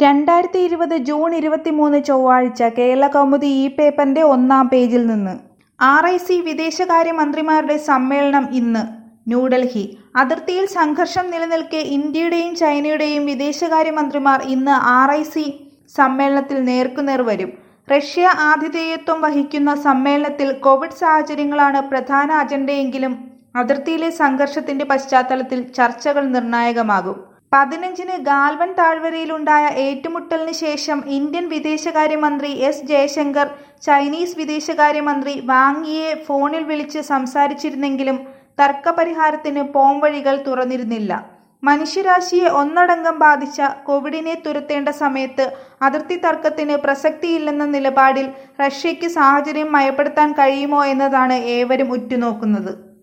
രണ്ടായിരത്തി ഇരുപത് ജൂൺ ഇരുപത്തിമൂന്ന് ചൊവ്വാഴ്ച കേരള കൗമുദി ഈ പേപ്പറിന്റെ ഒന്നാം പേജിൽ നിന്ന് ആർ ഐ സി വിദേശകാര്യമന്ത്രിമാരുടെ സമ്മേളനം ഇന്ന് ന്യൂഡൽഹി അതിർത്തിയിൽ സംഘർഷം നിലനിൽക്കെ ഇന്ത്യയുടെയും ചൈനയുടെയും വിദേശകാര്യമന്ത്രിമാർ ഇന്ന് ആർ ഐ സി സമ്മേളനത്തിൽ നേർക്കുനേർ വരും റഷ്യ ആതിഥേയത്വം വഹിക്കുന്ന സമ്മേളനത്തിൽ കോവിഡ് സാഹചര്യങ്ങളാണ് പ്രധാന അജണ്ടയെങ്കിലും അതിർത്തിയിലെ സംഘർഷത്തിന്റെ പശ്ചാത്തലത്തിൽ ചർച്ചകൾ നിർണായകമാകും പതിനഞ്ചിന് ഗാൽവൻ താഴ്വരയിലുണ്ടായ ഏറ്റുമുട്ടലിന് ശേഷം ഇന്ത്യൻ വിദേശകാര്യമന്ത്രി എസ് ജയശങ്കർ ചൈനീസ് വിദേശകാര്യമന്ത്രി വാങ് യിയെ ഫോണിൽ വിളിച്ച് സംസാരിച്ചിരുന്നെങ്കിലും തർക്കപരിഹാരത്തിന് പോംവഴികൾ തുറന്നിരുന്നില്ല മനുഷ്യരാശിയെ ഒന്നടങ്കം ബാധിച്ച കോവിഡിനെ തുരത്തേണ്ട സമയത്ത് അതിർത്തി തർക്കത്തിന് പ്രസക്തിയില്ലെന്ന നിലപാടിൽ റഷ്യയ്ക്ക് സാഹചര്യം മയപ്പെടുത്താൻ കഴിയുമോ എന്നതാണ് ഏവരും ഉറ്റുനോക്കുന്നത്